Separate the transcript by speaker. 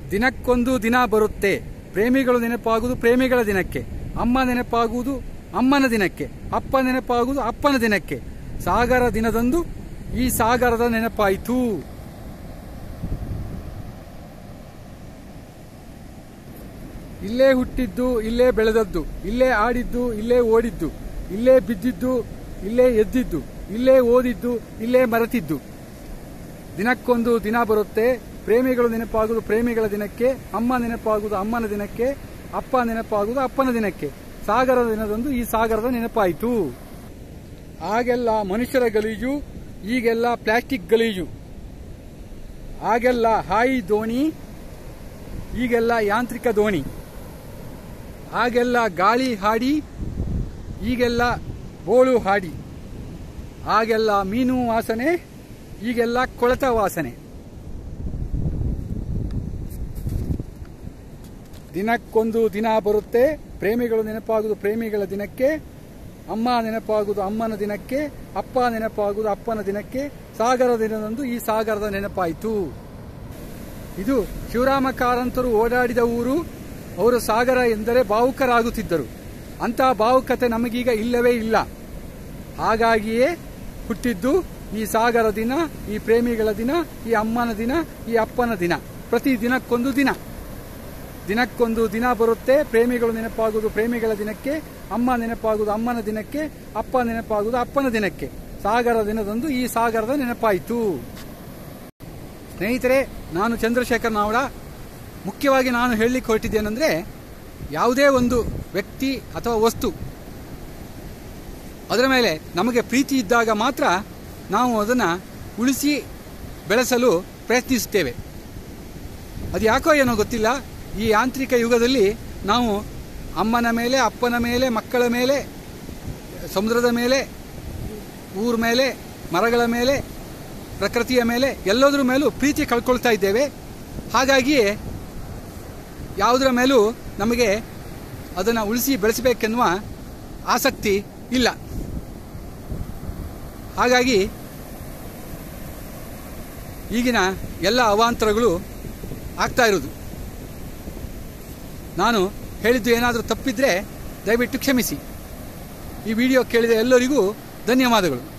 Speaker 1: ದಿನಕ್ಕೊಂದು ದಿನ ಬರುತ್ತೆ ಪ್ರೇಮಿಗಳು ನೆನಪಾಗುವುದು ಪ್ರೇಮಿಗಳ ದಿನಕ್ಕೆ ಅಮ್ಮ ನೆನಪಾಗುವುದು ಅಮ್ಮನ ದಿನಕ್ಕೆ ಅಪ್ಪ ನೆನಪಾಗುವುದು ಅಪ್ಪನ ದಿನಕ್ಕೆ ಸಾಗರ ದಿನದಂದು ಈ ಸಾಗರದ ನೆನಪಾಯಿತು ಇಲ್ಲೇ ಹುಟ್ಟಿದ್ದು ಇಲ್ಲೇ ಬೆಳೆದದ್ದು ಇಲ್ಲೇ ಆಡಿದ್ದು ಇಲ್ಲೇ ಓಡಿದ್ದು ಇಲ್ಲೇ ಬಿದ್ದಿದ್ದು ಇಲ್ಲೇ ಎದ್ದಿದ್ದು ಇಲ್ಲೇ ಓದಿದ್ದು ಇಲ್ಲೇ ಮರೆತಿದ್ದು ದಿನಕ್ಕೊಂದು ದಿನ ಬರುತ್ತೆ ಪ್ರೇಮಿಗಳು ನೆನಪಾಗುವುದು ಪ್ರೇಮಿಗಳ ದಿನಕ್ಕೆ ಅಮ್ಮ ನೆನಪಾಗುವುದು ಅಮ್ಮನ ದಿನಕ್ಕೆ ಅಪ್ಪ ನೆನಪಾಗುವುದು ಅಪ್ಪನ ದಿನಕ್ಕೆ ಸಾಗರದ ದಿನದಂದು ಈ ಸಾಗರದ ನೆನಪಾಯಿತು ಆಗೆಲ್ಲ ಮನುಷ್ಯರ ಗಲೀಜು ಈಗೆಲ್ಲ ಪ್ಲಾಸ್ಟಿಕ್ ಗಲೀಜು ಆಗೆಲ್ಲ ಹಾಯಿ ದೋಣಿ ಈಗೆಲ್ಲ ಯಾಂತ್ರಿಕ ದೋಣಿ ಆಗೆಲ್ಲ ಗಾಳಿ ಹಾಡಿ ಈಗೆಲ್ಲ ಬೋಳು ಹಾಡಿ ಆಗೆಲ್ಲ ಮೀನು ವಾಸನೆ ಈಗೆಲ್ಲ ಕೊಳೆತ ವಾಸನೆ ದಿನಕ್ಕೊಂದು ದಿನ ಬರುತ್ತೆ ಪ್ರೇಮಿಗಳು ನೆನಪಾಗುವುದು ಪ್ರೇಮಿಗಳ ದಿನಕ್ಕೆ ಅಮ್ಮ ನೆನಪಾಗುವುದು ಅಮ್ಮನ ದಿನಕ್ಕೆ ಅಪ್ಪ ನೆನಪಾಗುವುದು ಅಪ್ಪನ ದಿನಕ್ಕೆ ಸಾಗರ ದಿನದಂದು ಈ ಸಾಗರದ ನೆನಪಾಯಿತು ಇದು ಶಿವರಾಮ ಕಾರಂತರು ಓಡಾಡಿದ ಊರು ಅವರು ಸಾಗರ ಎಂದರೆ ಭಾವುಕರಾಗುತ್ತಿದ್ದರು ಅಂತಹ ಭಾವುಕತೆ ನಮಗೀಗ ಇಲ್ಲವೇ ಇಲ್ಲ ಹಾಗಾಗಿಯೇ ಹುಟ್ಟಿದ್ದು ಈ ಸಾಗರ ದಿನ ಈ ಪ್ರೇಮಿಗಳ ದಿನ ಈ ಅಮ್ಮನ ದಿನ ಈ ಅಪ್ಪನ ದಿನ ಪ್ರತಿ ದಿನಕ್ಕೊಂದು ದಿನ ದಿನಕ್ಕೊಂದು ದಿನ ಬರುತ್ತೆ ಪ್ರೇಮಿಗಳು ನೆನಪಾಗುವುದು ಪ್ರೇಮಿಗಳ ದಿನಕ್ಕೆ ಅಮ್ಮ ನೆನಪಾಗುವುದು ಅಮ್ಮನ ದಿನಕ್ಕೆ ಅಪ್ಪ ನೆನಪಾಗುವುದು ಅಪ್ಪನ ದಿನಕ್ಕೆ ಸಾಗರ ದಿನದಂದು ಈ ಸಾಗರದ ನೆನಪಾಯಿತು ಸ್ನೇಹಿತರೆ ನಾನು ಚಂದ್ರಶೇಖರ್ ನಾವಡ ಮುಖ್ಯವಾಗಿ ನಾನು ಹೇಳಲಿಕ್ಕೆ ಹೊರಟಿದ್ದೇನೆಂದರೆ ಯಾವುದೇ ಒಂದು ವ್ಯಕ್ತಿ ಅಥವಾ ವಸ್ತು ಅದರ ಮೇಲೆ ನಮಗೆ ಪ್ರೀತಿ ಇದ್ದಾಗ ಮಾತ್ರ ನಾವು ಅದನ್ನು ಉಳಿಸಿ ಬೆಳೆಸಲು ಪ್ರಯತ್ನಿಸುತ್ತೇವೆ ಅದು ಯಾಕೋ ಏನೋ ಗೊತ್ತಿಲ್ಲ ಈ ಯಾಂತ್ರಿಕ ಯುಗದಲ್ಲಿ ನಾವು ಅಮ್ಮನ ಮೇಲೆ ಅಪ್ಪನ ಮೇಲೆ ಮಕ್ಕಳ ಮೇಲೆ ಸಮುದ್ರದ ಮೇಲೆ ಊರ ಮೇಲೆ ಮರಗಳ ಮೇಲೆ ಪ್ರಕೃತಿಯ ಮೇಲೆ ಎಲ್ಲದರ ಮೇಲೂ ಪ್ರೀತಿ ಕಳ್ಕೊಳ್ತಾ ಇದ್ದೇವೆ ಹಾಗಾಗಿಯೇ ಯಾವುದರ ಮೇಲೂ ನಮಗೆ ಅದನ್ನು ಉಳಿಸಿ ಬೆಳೆಸಬೇಕೆನ್ನುವ ಆಸಕ್ತಿ ಇಲ್ಲ ಹಾಗಾಗಿ ಈಗಿನ ಎಲ್ಲ ಅವಾಂತರಗಳು ಆಗ್ತಾ ಇರೋದು ನಾನು ಹೇಳಿದ್ದು ಏನಾದರೂ ತಪ್ಪಿದ್ರೆ ದಯವಿಟ್ಟು ಕ್ಷಮಿಸಿ ಈ ವಿಡಿಯೋ ಕೇಳಿದ ಎಲ್ಲರಿಗೂ ಧನ್ಯವಾದಗಳು